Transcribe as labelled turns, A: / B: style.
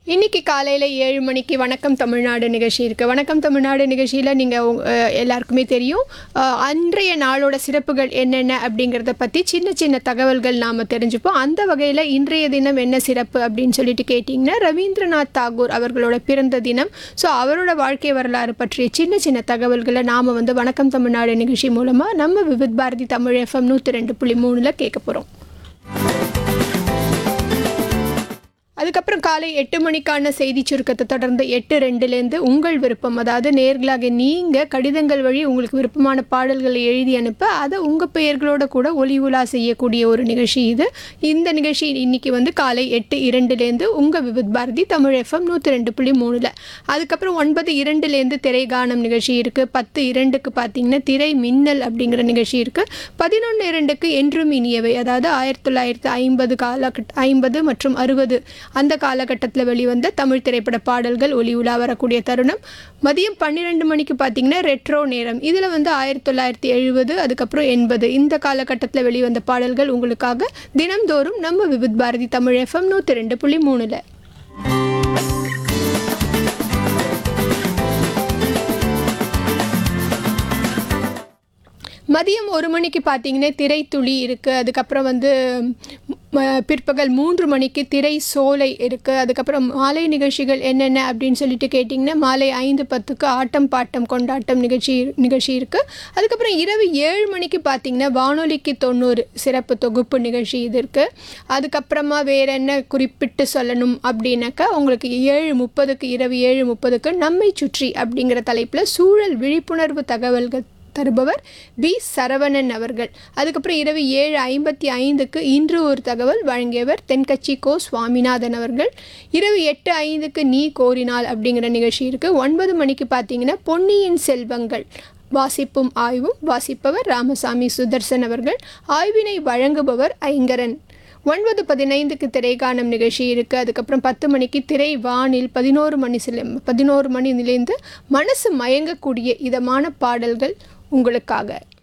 A: இன்னைக்கு காலையில் ஏழு மணிக்கு வணக்கம் தமிழ்நாடு நிகழ்ச்சி இருக்குது வணக்கம் தமிழ்நாடு நிகழ்ச்சியில் நீங்கள் எல்லாருக்குமே தெரியும் அஹ், அன்றைய நாளோட சிறப்புகள் என்னென்ன அப்படிங்கிறத பற்றி சின்ன சின்ன தகவல்கள் நாம் தெரிஞ்சுப்போம் அந்த வகையில் இன்றைய தினம் என்ன சிறப்பு அப்படின்னு சொல்லிட்டு கேட்டிங்கன்னா ரவீந்திரநாத் தாகூர் அவர்களோட பிறந்த தினம் ஸோ அவரோட வாழ்க்கை வரலாறு பற்றிய சின்ன சின்ன தகவல்களை நாம் வந்து வணக்கம் தமிழ்நாடு நிகழ்ச்சி மூலமாக நம்ம விவித் பாரதி தமிழ் எஃப்எம் நூற்றி ரெண்டு புள்ளி மூணில் கேட்க போகிறோம் அதுக்கப்புறம் காலை எட்டு மணிக்கான செய்தி சுருக்கத்தை தொடர்ந்து எட்டு ரெண்டுலேருந்து உங்கள் விருப்பம் அதாவது நேர்களாக நீங்கள் கடிதங்கள் வழி உங்களுக்கு விருப்பமான பாடல்களை எழுதி அனுப்ப அதை உங்கள் பெயர்களோட கூட ஒலி உலா செய்யக்கூடிய ஒரு நிகழ்ச்சி இது இந்த நிகழ்ச்சி இன்னைக்கு வந்து காலை எட்டு இரண்டுலேருந்து உங்கள் விவித் பாரதி தமிழ் எஃப்எம் நூற்றி ரெண்டு புள்ளி மூணில் அதுக்கப்புறம் ஒன்பது இரண்டுலேருந்து திரைகானம் நிகழ்ச்சி இருக்குது பத்து இரண்டுக்கு பார்த்தீங்கன்னா திரை மின்னல் அப்படிங்கிற நிகழ்ச்சி இருக்குது பதினொன்று இரண்டுக்கு என்றும் இனியவை அதாவது ஆயிரத்தி தொள்ளாயிரத்து ஐம்பது காலகட்ட ஐம்பது மற்றும் அறுபது அந்த காலகட்டத்தில் வெளிவந்த தமிழ் திரைப்பட பாடல்கள் ஒளி உலா வரக்கூடிய தருணம் மதியம் பன்னிரெண்டு மணிக்கு பார்த்தீங்கன்னா ரெட்ரோ நேரம் இதில் வந்து ஆயிரத்தி தொள்ளாயிரத்தி எழுபது அதுக்கப்புறம் எண்பது இந்த காலகட்டத்தில் வெளிவந்த பாடல்கள் உங்களுக்காக தினம்தோறும் நம்ம விவித் பாரதி தமிழ் எஃப்எம் நூற்றி ரெண்டு புள்ளி மூணில் மதியம் ஒரு மணிக்கு பார்த்தீங்கன்னா திரைத்துளி இருக்குது அதுக்கப்புறம் வந்து ம, பிற்பகல் மூன்று மணிக்கு திரை சோலை இருக்குது அதுக்கப்புறம் மாலை நிகழ்ச்சிகள் என்னென்ன அப்படின்னு சொல்லிட்டு கேட்டிங்கன்னா மாலை ஐந்து பத்துக்கு ஆட்டம் பாட்டம் கொண்டாட்டம் நிகழ்ச்சி நிகழ்ச்சி இருக்குது அதுக்கப்புறம் இரவு ஏழு மணிக்கு பார்த்தீங்கன்னா வானொலிக்கு தொண்ணூறு சிறப்பு தொகுப்பு நிகழ்ச்சி இது இருக்குது அதுக்கப்புறமா வேறு என்ன குறிப்பிட்டு சொல்லணும் அப்படின்னாக்கா உங்களுக்கு ஏழு முப்பதுக்கு இரவு ஏழு முப்பதுக்கு நம்மை சுற்றி அப்படிங்கிற தலைப்பில் சூழல் விழிப்புணர்வு தகவல்கள் தருபவர் பி சரவணன் அவர்கள் அதுக்கப்புறம் இரவு ஏழு ஐம்பத்தி ஐந்துக்கு இன்று ஒரு தகவல் வழங்கியவர் தென்கட்சி கோ சுவாமிநாதன் அவர்கள் இரவு எட்டு ஐந்துக்கு நீ கோரினால் அப்படிங்கிற நிகழ்ச்சி இருக்குது ஒன்பது மணிக்கு பார்த்தீங்கன்னா பொன்னியின் செல்வங்கள் வாசிப்பும் ஆய்வும் வாசிப்பவர் ராமசாமி சுதர்சன் அவர்கள் ஆய்வினை வழங்குபவர் ஐங்கரன் ஒன்பது பதினைந்துக்கு திரைக்காணும் நிகழ்ச்சி இருக்குது அதுக்கப்புறம் பத்து மணிக்கு திரை வானில் பதினோரு மணி சில பதினோரு மணி நிலைந்து மனசு மயங்கக்கூடிய இதமான பாடல்கள் உங்களுக்காக